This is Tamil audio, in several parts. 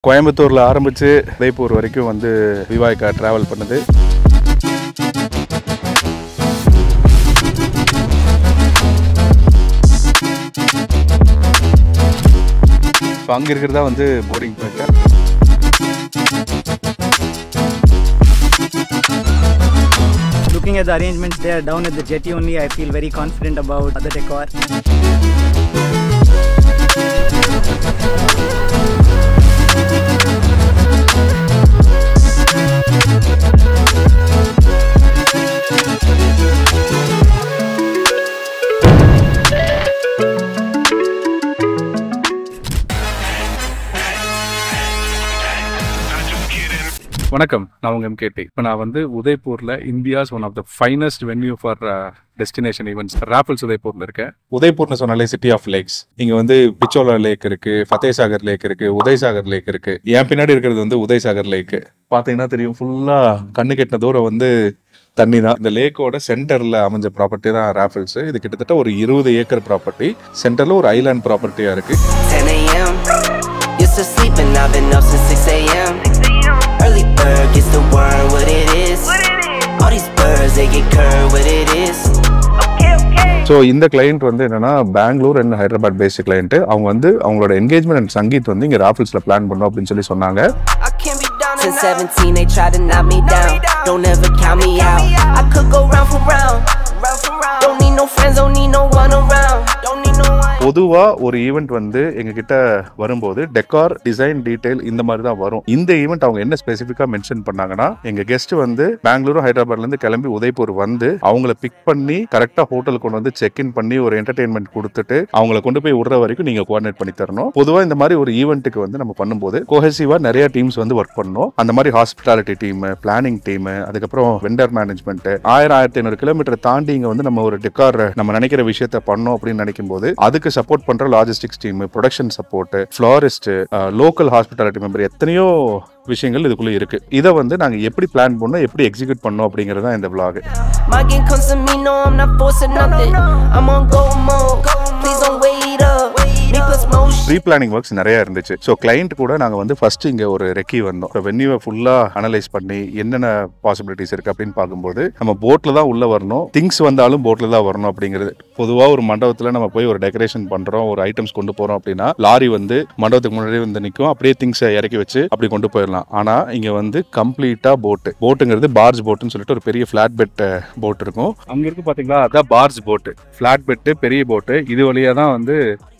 கோயம்புத்தூரில் ஆரம்பித்து உதய்பூர் வரைக்கும் வந்து விவாய்க்கா ட்ராவல் பண்ணுது ஸோ அங்கே இருக்கிறதா வந்து boarding point Looking at the arrangements there down at the jetty only, I feel very confident about the decor. வணக்கம் நான் உங்க எம்கேடி இப்போ நான் வந்து உதய்பூரில் India's one of the finest venue for destination events Raffles உதய்பூரில் இருக்கேன் உதய்பூர்னு சொன்னாலே சிட்டி ஆஃப் லேக்ஸ் இங்கே வந்து பிச்சோலா லேக் இருக்கு ஃபத்தேசாகர் லேக் இருக்கு உதய்சாகர் லேக் இருக்கு என் பின்னாடி இருக்கிறது வந்து உதய்சாகர் லேக் பார்த்தீங்கன்னா தெரியும் ஃபுல்லாக கண்ணு கெட்டின தூரம் வந்து தண்ணி தான் இந்த லேக்கோட சென்டரில் அமைஞ்ச ப்ராப்பர்ட்டி தான் ராஃபல்ஸ் இது கிட்டத்தட்ட ஒரு இருபது ஏக்கர் ப்ராப்பர்ட்டி சென்டரில் ஒரு ஐலாண்ட் ப்ராப்பர்ட்டியாக இருக்கு 10 a.m. Used to sleep and I've been up since 6 a.m. Early bird gets the worm, what it is. All these birds, they get curved, what it is. So இந்த கிளையண்ட் வந்து என்னன்னா Bangalore and Hyderabad based client அவங்க வந்து அவங்களோட என்கேஜ்மெண்ட் அண்ட் சங்கீத் வந்து இங்க ராஃபில்ஸ்ல பிளான் பண்ணோம் அப்படின்னு சொல்லி சொன்னாங்க I can't be down Since 17, they tried to knock me down. Don't ever count me out. I could go round for round. Don't need no friends, don't need no one around. Don't need no one. பொதுவா ஒரு ஈவெண்ட் வந்து எங்க கிட்ட வரும்போது டெக்கார் டிசைன் டீடைல் இந்த மாதிரி தான் வரும் இந்த ஈவெண்ட் அவங்க என்ன ஸ்பெசிஃபிக்கா மென்ஷன் பண்ணாங்கன்னா எங்க கெஸ்ட் வந்து பெங்களூர் ஹைதராபாத்ல இருந்து கிளம்பி உதய்பூர் வந்து அவங்கள பிக் பண்ணி கரெக்டா ஹோட்டலுக்கு கொண்டு வந்து செக் இன் பண்ணி ஒரு என்டர்டைன்மெண்ட் கொடுத்துட்டு அவங்கள கொண்டு போய் விடுற வரைக்கும் நீங்க கோஆர்டினேட் பண்ணி தரணும் பொதுவா இந்த மாதிரி ஒரு ஈவெண்ட்டுக்கு வந்து நம்ம பண்ணும்போது கோஹெசிவா நிறைய டீம்ஸ் வந்து ஒர்க் பண்ணணும் அந்த மாதிரி ஹாஸ்பிட்டாலிட்டி டீம் பிளானிங் டீம் அதுக்கப்புறம் வெண்டர் மேனேஜ்மெண்ட் ஆயிரம் ஆயிரத்தி ஐநூறு கிலோமீட்டர் தாண்டி இங்க வந்து நம்ம ஒரு டெக்கார் நம்ம நினைக்கிற விஷயத்த பண்ணோம் அப்படின்னு நினைக்கும் போது அதுக்கு சப்போர்ட் பண்ற logistics team production support florist local hospitality member எத்தனையோ விஷயங்கள் இதுக்குள்ள இருக்கு இதை வந்து நாங்க எப்படி பிளான் பண்ணோம் எப்படி எக்ஸிக்யூட் பண்ணோம் அப்படிங்கிறது தான் இந்த vlog My game comes to me, no, I'm not forcing nothing. I'm on go mode. Please don't wait up. Me plus motion. Pre planning works நிறைய இருந்துச்சு ஸோ கிளைண்ட் கூட நாங்கள் வந்து ஃபர்ஸ்ட் இங்கே ஒரு ரெக்கி வந்தோம் ஸோ வென்யூவை ஃபுல்லாக அனலைஸ் பண்ணி என்னென்ன பாசிபிலிட்டிஸ் இருக்குது அப்படின்னு பார்க்கும்போது நம்ம போட்டில் தான் உள்ளே வரணும் திங்ஸ் வந்தாலும் போட்டில் தான் வரணும் அப்படிங்கிறது பொதுவாக ஒரு மண்டபத்தில் நம்ம போய் ஒரு டெக்கரேஷன் பண்ணுறோம் ஒரு ஐட்டம்ஸ் கொண்டு போகிறோம் அப்படின்னா லாரி வந்து மண்டபத்துக்கு முன்னாடி வந்து நிற்கும் அப்படியே திங்ஸை இறக்கி வச்சு அப்படி கொண்டு போயிடலாம் ஆனால் இங்கே வந்து கம்ப்ளீட்டாக போட்டு போட்டுங்கிறது பார்ஜ் போட்டுன்னு சொல்லிட்டு ஒரு பெரிய ஃப்ளாட் பெட் போட் இருக்கும் அங்கே இருக்கு பார்த்தீங்களா அதான் பார்ஜ் போட்டு ஃப்ளாட் பெட்டு பெரிய போட்டு இது வழியாக தான் வந்து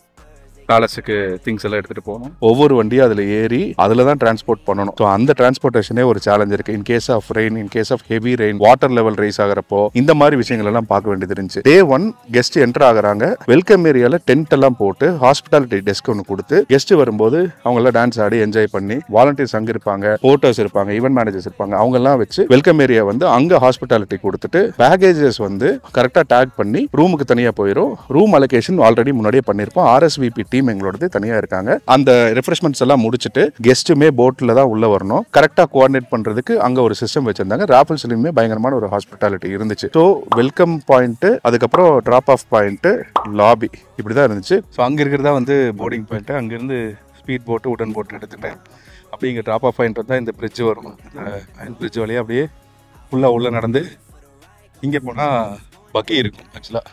பேலஸுக்கு திங்ஸ் எல்லாம் எடுத்துட்டு போகணும் ஒவ்வொரு வண்டியும் அதில் ஏறி அதில் தான் டிரான்ஸ்போர்ட் பண்ணணும் ஸோ அந்த டிரான்ஸ்போர்ட்டேஷனே ஒரு சேலஞ்ச் இருக்கு in case of rain in case of heavy rain water level rise ஆகிறப்போ இந்த மாதிரி விஷயங்கள் எல்லாம் பார்க்க வேண்டியது இருந்துச்சு டே ஒன் கெஸ்ட் என்டர் ஆகுறாங்க வெல்கம் ஏரியால டென்ட் எல்லாம் போட்டு ஹாஸ்பிட்டாலிட்டி டெஸ்க் ஒன்று கொடுத்து கெஸ்ட் வரும்போது அவங்க எல்லாம் டான்ஸ் ஆடி என்ஜாய் பண்ணி வாலண்டியர்ஸ் அங்கே இருப்பாங்க போட்டோஸ் இருப்பாங்க ஈவென்ட் மேனேஜர்ஸ் இருப்பாங்க அவங்க எல்லாம் வச்சு வெல்கம் ஏரியா வந்து அங்க ஹாஸ்பிட்டாலிட்டி கொடுத்துட்டு பேகேஜஸ் வந்து கரெக்டாக டேக் பண்ணி ரூமுக்கு தனியாக போயிடும் ரூம் அலோகேஷன் ஆல்ரெடி முன்னாடியே பண்ணியிருப்போம் ஆர்எஸ்விபி டீம் எங்களோடது தனியாக இருக்காங்க அந்த ரெஃப்ரெஷ்மெண்ட்ஸ் எல்லாம் முடிச்சுட்டு கெஸ்ட்டுமே போட்டில் தான் உள்ள வரணும் கரெக்டாக கோஆர்டினேட் பண்ணுறதுக்கு அங்கே ஒரு சிஸ்டம் வச்சிருந்தாங்க ராஃபல்ஸ்லையுமே பயங்கரமான ஒரு ஹாஸ்பிட்டாலிட்டி இருந்துச்சு ஸோ வெல்கம் பாயிண்ட்டு அதுக்கப்புறம் ட்ராப் ஆஃப் பாயிண்ட்டு லாபி இப்படி தான் இருந்துச்சு ஸோ அங்கே இருக்கிறதா வந்து போர்டிங் பாயிண்ட்டு அங்கேருந்து ஸ்பீட் போட்டு உடன் போட்டு எடுத்துட்டேன் அப்படி இங்கே ட்ராப் ஆஃப் பாயிண்ட் வந்தால் இந்த பிரிட்ஜ் வரும் இந்த பிரிட்ஜ் வழியாக அப்படியே ஃபுல்லாக உள்ளே நடந்து இங்கே போனால் பக்கி இருக்கும் ஆக்சுவலாக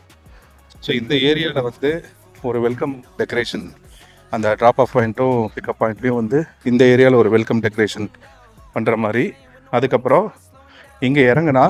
ஸோ இந்த ஏரியாவில் வந்து ஒரு வெல்கம் டெக்கரேஷன் அந்த ட்ராப் ஆஃப் பாயிண்ட்டும் பிக்கப் பாயிண்ட்லேயும் வந்து இந்த ஏரியாவில் ஒரு வெல்கம் டெக்கரேஷன் பண்ணுற மாதிரி அதுக்கப்புறம் இங்கே இறங்குனா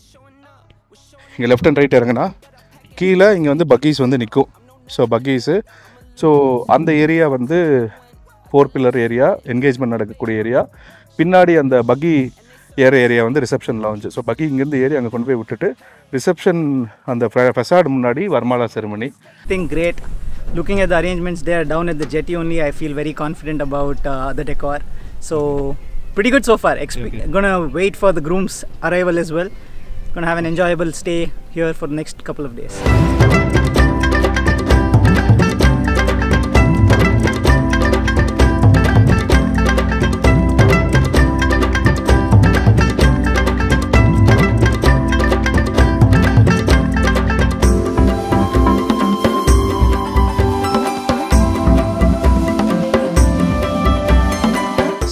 இங்கே லெஃப்ட் அண்ட் ரைட் இறங்குனா கீழே இங்கே வந்து பக்கீஸ் வந்து நிற்கும் ஸோ பக்கீஸு ஸோ அந்த ஏரியா வந்து ஃபோர் பில்லர் ஏரியா என்கேஜ்மெண்ட் நடக்கக்கூடிய ஏரியா பின்னாடி அந்த பக்கி ஏற ஏரியா வந்து ரிசப்ஷன் லான்ச் ஸோ பக்கி இங்கேருந்து ஏறி அங்கே கொண்டு போய் விட்டுட்டு ரிசப்ஷன் அந்த ஃபெசாட் முன்னாடி varmala ceremony I think great. Looking at the arrangements there down at the jetty only, I feel very confident about uh, the decor. So pretty good so far. Expe- Gonna wait for the groom's arrival as well. Gonna have an enjoyable stay here for the next couple of days.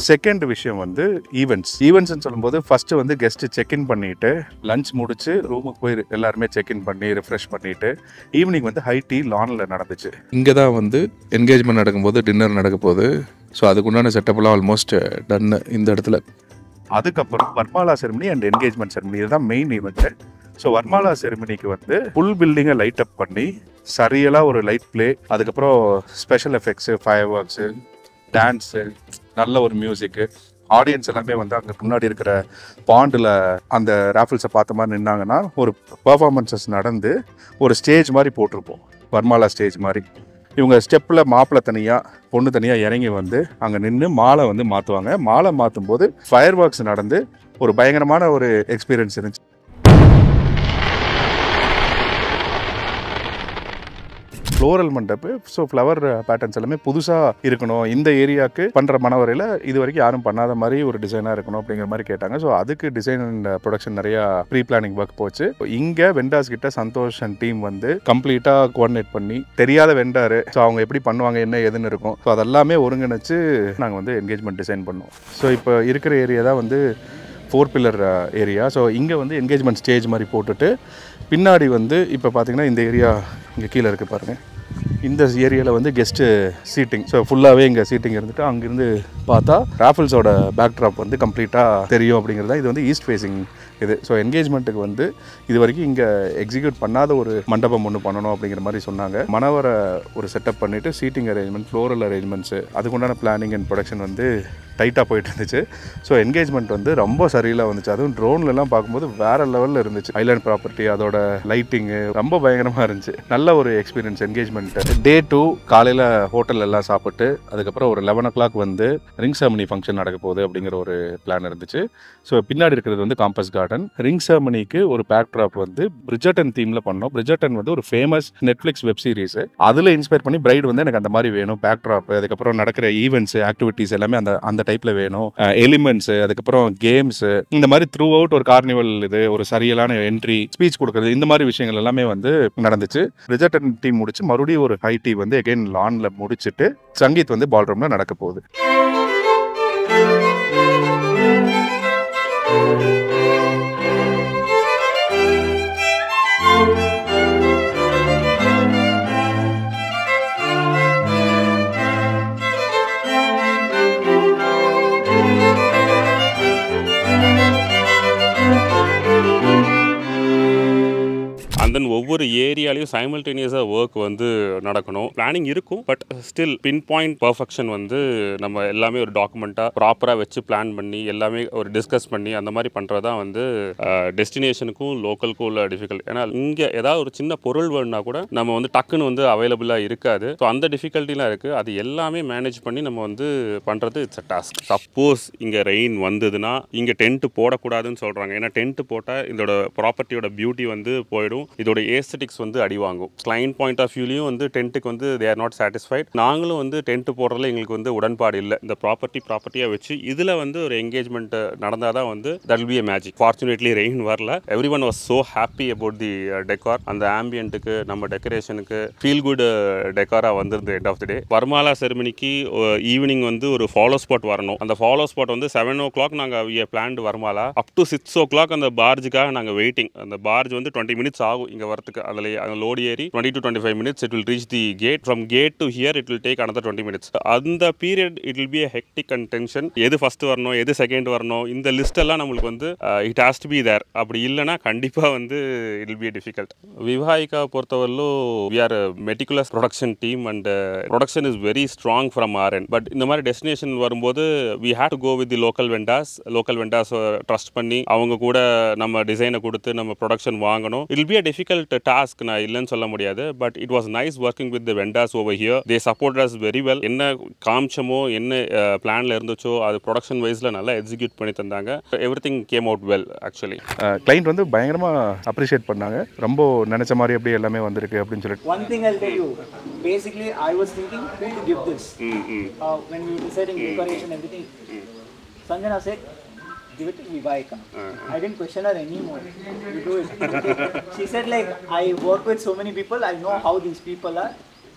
Second விஷயம் வந்து ஈவெண்ட்ஸ் ஈவெண்ட்ஸ்னு சொல்லும்போது ஃபர்ஸ்ட் வந்து கெஸ்ட் செக்இன் பண்ணிட்டு லஞ்ச் முடிச்சு ரூமுக்கு போய் எல்லாருமே செக்இன் பண்ணி ரிஃப்ரெஷ் பண்ணிட்டு ஈவினிங் வந்து ஹை டீ லானில் நடந்துச்சு இங்கே தான் வந்து என்கேஜ்மெண்ட் நடக்கும்போது டின்னர் நடக்க போகுது ஸோ அதுக்குண்டான செட்டப்லாம் ஆல்மோஸ்ட் டன்னு இந்த இடத்துல அதுக்கப்புறம் varmala ceremony and engagement ceremony இதுதான் மெயின் ஈவெண்ட்டு ஸோ வர்மாலா செரிமனிக்கு வந்து ஃபுல் பில்டிங்கை லைட் அப் பண்ணி சரியலாக ஒரு லைட் ப்ளே அதுக்கப்புறம் special effects fireworks dance நல்ல ஒரு மியூசிக்கு ஆடியன்ஸ் எல்லாமே வந்து அங்கே முன்னாடி இருக்கிற பாண்டில் அந்த ராஃபிள்ஸை பார்த்த மாதிரி நின்னாங்கன்னா ஒரு பர்ஃபார்மன்ஸஸ் நடந்து ஒரு ஸ்டேஜ் மாதிரி போட்டிருப்போம் வர்மாலா ஸ்டேஜ் மாதிரி இவங்க ஸ்டெப்பில் மாப்பிள்ளை தனியாக பொண்ணு தனியாக இறங்கி வந்து அங்கே நின்று மாலை வந்து மாற்றுவாங்க மாலை மாற்றும் போது ஃபயர் ஒர்க்ஸ் நடந்து ஒரு பயங்கரமான ஒரு எக்ஸ்பீரியன்ஸ் இருந்துச்சு floral mandap so flower patterns எல்லாமே புதுசாக இருக்கணும் இந்த ஏரியாவுக்கு பண்ணுற மனவரையில் இது வரைக்கும் யாரும் பண்ணாத மாதிரி ஒரு டிசைனாக இருக்கணும் அப்படிங்கிற மாதிரி கேட்டாங்க ஸோ அதுக்கு டிசைன் அண்ட் ப்ரொடக்ஷன் நிறையா ப்ரீ பிளானிங் ஒர்க் போச்சு இங்கே வெண்டாஸ் கிட்ட சந்தோஷ் அண்ட் டீம் வந்து கம்ப்ளீட்டாக கோஆர்டினேட் பண்ணி தெரியாத வெண்டாரு ஸோ அவங்க எப்படி பண்ணுவாங்க என்ன ஏதுன்னு இருக்கும் ஸோ அதெல்லாமே ஒருங்கிணைச்சு நாங்கள் வந்து என்கேஜ்மெண்ட் டிசைன் பண்ணோம் ஸோ இப்போ இருக்கிற ஏரியா தான் வந்து ஃபோர் பில்லர் ஏரியா ஸோ இங்கே வந்து என்கேஜ்மெண்ட் ஸ்டேஜ் மாதிரி போட்டுட்டு பின்னாடி வந்து இப்போ பார்த்தீங்கன்னா இந்த ஏரியா இங்கே கீழே இருக்குது பாருங்கள் இந்த ஏரியாவில் வந்து கெஸ்ட்டு சீட்டிங் ஸோ ஃபுல்லாகவே இங்கே சீட்டிங் இருந்துட்டு அங்கேருந்து பார்த்தா ராஃபிள்ஸோட பேக்ட்ராப் வந்து கம்ப்ளீட்டாக தெரியும் அப்படிங்கிறது தான் இது வந்து ஈஸ்ட் ஃபேஸிங் இது ஸோ என்கேஜ்மெண்ட்டுக்கு வந்து இது வரைக்கும் இங்கே எக்ஸிக்யூட் பண்ணாத ஒரு மண்டபம் ஒன்று பண்ணணும் அப்படிங்கிற மாதிரி சொன்னாங்க மணவரை ஒரு செட்டப் பண்ணிவிட்டு சீட்டிங் அரேஞ்ச்மெண்ட் ஃப்ளோரல் அரேஞ்ச்மெண்ட்ஸு அதுக்குண்டான பிளானிங் அண்ட் ப்ரொடக்ஷன் வந்து டைட்டாக போயிட்டு இருந்துச்சு ஸோ என்கேஜ்மெண்ட் வந்து ரொம்ப சரியில்லாக வந்துச்சு அதுவும் ட்ரோன்லலாம் பார்க்கும்போது வேறு லெவலில் இருந்துச்சு ஐலாண்ட் ப்ராப்பர்ட்டி அதோட லைட்டிங்கு ரொம்ப பயங்கரமாக இருந்துச்சு நல்ல ஒரு எக்ஸ்பீரியன்ஸ் என்கேஜ்மெண்ட் டே டூ காலையில் ஹோட்டல் எல்லாம் சாப்பிட்டு அதுக்கப்புறம் ஒரு லெவன் ஓ கிளாக் வந்து ரிங் செரமனி ஃபங்க்ஷன் நடக்க போகுது அப்படிங்கிற ஒரு பிளான் இருந்துச்சு ஸோ பின்னாடி இருக்கிறது வந்து காம்பஸ் கார்டன் ரிங் செரமனிக்கு ஒரு பேக்ட்ராப் வந்து பிரிஜட்டன் தீமில் பண்ணோம் பிரிஜட்டன் வந்து ஒரு ஃபேமஸ் நெட்ஃப்ளிக்ஸ் வெப் சீரிஸ் அதில் இன்ஸ்பயர் பண்ணி பிரைட் வந்து எனக்கு அந்த மாதிரி வேணும் பேக்ட்ராப் அதுக்கப்புறம் நடக்கிற ஈவெண்ட்ஸ் ஆக்டிவிட்டீஸ் எல்லாமே அந்த அந்த டைப்பில் வேணும் எலிமெண்ட்ஸ் அதுக்கப்புறம் கேம்ஸ் இந்த மாதிரி த்ரூ அவுட் ஒரு கார்னிவல் இது ஒரு சரியான என்ட்ரி ஸ்பீச் கொடுக்குறது இந்த மாதிரி விஷயங்கள் எல்லாமே வந்து நடந்துச்சு பிரிஜட்டன் டீம் முடிச்சு மறுபடியும் ஒரு ஹை டீ வந்து எகைன் லான்ல முடிச்சுட்டு சங்கீத் வந்து பால் ரூம்ல நடக்க போகுது அண்ட் தென் ஒவ்வொரு ஏரியாலையும் சைமல்டேனியஸாக ஒர்க் வந்து நடக்கணும் பிளானிங் இருக்கும் but still pinpoint perfection வந்து நம்ம எல்லாமே ஒரு டாக்குமெண்ட்டாக ப்ராப்பராக வச்சு பிளான் பண்ணி எல்லாமே ஒரு டிஸ்கஸ் பண்ணி அந்த மாதிரி பண்ணுறது தான் வந்து டெஸ்டினேஷனுக்கும் லோக்கலுக்கும் உள்ள டிஃபிகல்ட் ஏன்னா இங்கே ஏதாவது ஒரு சின்ன பொருள் வேணும்னா கூட நம்ம வந்து டக்குன்னு வந்து அவைலபிளாக இருக்காது ஸோ அந்த டிஃபிகல்ட்டிலாம் இருக்குது அது எல்லாமே மேனேஜ் பண்ணி நம்ம வந்து பண்ணுறது இட்ஸ் அ டாஸ்க் சப்போஸ் இங்கே ரெயின் வந்ததுன்னா இங்கே டென்ட் போடக்கூடாதுன்னு சொல்கிறாங்க ஏன்னா டென்ட் போட்டால் இதோட ப்ராப்பர்ட்டியோட பியூட்டி வந்து போயிடும் இதோட ஏஸ்தட்டிக்ஸ் வந்து அடி வாங்கும் கிளைண்ட் பாயிண்ட் ஆஃப் வியூலையும் வந்து டென்ட்டுக்கு வந்து தே ஆர் நாட் சாட்டிஸ்ஃபைட் நாங்களும் வந்து டென்ட் போடுறதுல எங்களுக்கு வந்து உடன்பாடு இல்லை இந்த ப்ராப்பர்ட்டி ப்ராப்பர்ட்டியாக வச்சு இதில் வந்து ஒரு என்கேஜ்மெண்ட் நடந்தால் தான் வந்து that will be a magic fortunately rain வரல everyone was so happy about the decor அந்த ஆம்பியன்ட்டுக்கு நம்ம டெக்கரேஷனுக்கு ஃபீல் குட் டெக்காராக வந்திருந்த end of the day varmala செரிமனிக்கு ஈவினிங் வந்து ஒரு ஃபாலோ ஸ்பாட் வரணும் அந்த ஃபாலோ ஸ்பாட் வந்து செவன் ஓ கிளாக் நாங்கள் we planned varmala up to six o'clock அந்த பார்ஜுக்காக நாங்கள் வெயிட்டிங் அந்த பார்ஜ் வந்து டுவெண்ட்டி மினிட்ஸ் ஆகும் இங்கே வரத்துக்கு அதில் அந்த லோடு ஏறி twenty to twenty five minutes it will reach the gate from gate to here it will take another twenty minutes அந்த period it will be a hectic and tension எது ஃபர்ஸ்ட் வரணும் எது செகண்ட் வரணும் இந்த லிஸ்ட் எல்லாம் நம்மளுக்கு வந்து it has to be there அப்படி இல்லைன்னா கண்டிப்பாக வந்து it will be difficult Vivahika பொறுத்தவரையிலும் we are meticulous production team and production is very strong from R N but இந்த மாதிரி டெஸ்டினேஷன் வரும்போது we have to go with the local vendors local vendors trust பண்ணி அவங்க கூட நம்ம டிசைனை கொடுத்து நம்ம ப்ரொடக்ஷன் வாங்கணும் it be a difficult task நான் இல்லைன்னு சொல்ல முடியாது but it was nice working with the vendors over here they support us very well என்ன காமிச்சமோ என்ன பிளான்ல இருந்துச்சோ அது ப்ரொடக்ஷன் வைஸில் நல்லா எக்ஸிக்யூட் பண்ணி தந்தாங்க everything came out well actually client வந்து பயங்கரமாக அப்ரிஷியேட் பண்ணாங்க ரொம்ப நினச்ச மாதிரி அப்படியே எல்லாமே வந்திருக்கு அப்படின்னு சொல்லிட்டு One thing I'll tell you, basically, I was thinking who to give this. Uh, when we were deciding decoration, everything, Sanjana said, give it to Viveka. I didn't question her anymore. You do it. she said, like, I work with so many people, I know how these people are.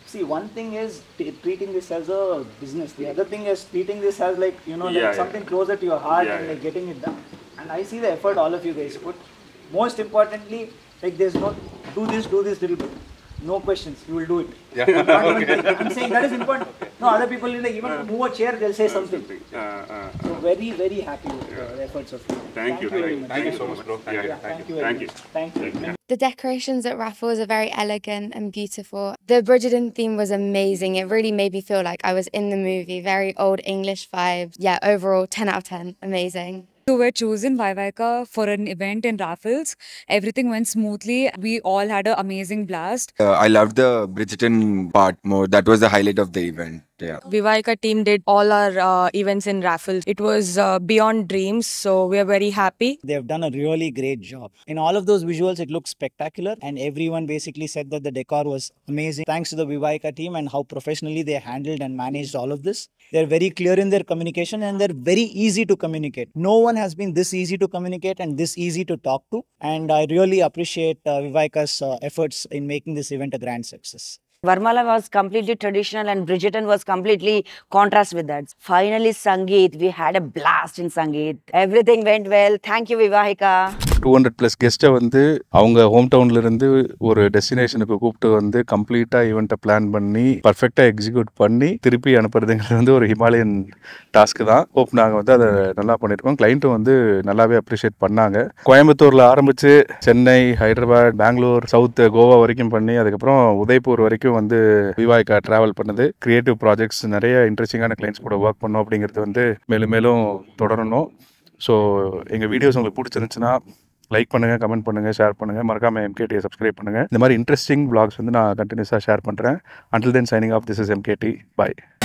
See, one thing is t- treating this as a business. The other thing is treating this as like you know Yeah, like yeah. something closer to your heart Yeah, and yeah. like getting it done. And I see the effort all of you guys put. Most importantly, like there's no do this, do this little bit. No questions, you will do it. Yeah. Not even think. I'm saying that is important. No, other people like even to move a chair, they'll say something. Uh, uh, So very, very happy with uh, the efforts of you. Thank you. very much. Thank you so much, bro. Thank you. Yeah, thank you Thank very you. much. Thank you. The decorations at Raffles are very elegant and beautiful. The Bridgerton theme was amazing. It really made me feel like I was in the movie. Very old English vibes. Yeah, overall, 10 out of 10. Amazing. who were chosen by Vika for an event in Raffles. Everything went smoothly. We all had an amazing blast. Uh, I loved the Bridgerton part more. That was the highlight of the event. Yeah. Vivaika team did all our uh, events in raffles. It was uh, beyond dreams, so we are very happy. They've done a really great job. In all of those visuals, it looked spectacular, and everyone basically said that the decor was amazing. Thanks to the Vivaika team and how professionally they handled and managed all of this. They're very clear in their communication and they're very easy to communicate. No one has been this easy to communicate and this easy to talk to. And I really appreciate uh, Vivaika's uh, efforts in making this event a grand success. Varmala was completely traditional and Bridgerton was completely contrast with that. Finally, Sangeet, we had a blast in Sangeet. Everything went well. Thank you, Vivahika. Two hundred plus கெஸ்ட்டை வந்து அவங்க ஹோம் டவுன்லேருந்து ஒரு டெஸ்டினேஷனுக்கு கூப்பிட்டு வந்து கம்ப்ளீட்டாக ஈவெண்ட்டை பிளான் பண்ணி பர்ஃபெக்டாக எக்ஸிக்யூட் பண்ணி திருப்பி அனுப்புறதுங்கிறது வந்து ஒரு ஹிமாலயன் டாஸ்க்கு தான் ஹோப் நாங்கள் வந்து அதை நல்லா பண்ணியிருக்கோம் கிளைண்ட்டும் வந்து நல்லாவே அப்ரிஷியேட் பண்ணாங்க கோயம்புத்தூரில் ஆரம்பித்து சென்னை ஹைதராபாத் பெங்களூர் சவுத் கோவா வரைக்கும் பண்ணி அதுக்கப்புறம் உதய்பூர் வரைக்கும் வந்து விவாய்க்கா ட்ராவல் பண்ணது கிரியேட்டிவ் ப்ராஜெக்ட்ஸ் நிறைய இன்ட்ரெஸ்டிங்கான கிளைண்ட்ஸ் கூட ஒர்க் பண்ணோம் அப்படிங்கிறது வந்து மேலும் மேலும் தொடரணும் ஸோ எங்கள் வீடியோஸ் உங்களுக்கு பிடிச்சிருந்துச்சுன்னா லைக் பண்ணுங்கள் கமெண்ட் பண்ணுங்கள் ஷேர் பண்ணுங்கள் மறக்காமல் எம்கேடியை சப்ஸ்கிரைப் பண்ணுங்கள் இந்த மாதிரி இன்ட்ரெஸ்டிங் vlogs வந்து நான் கண்டினியூஸாக ஷேர் பண்ணுறேன் until then signing off this is MKD by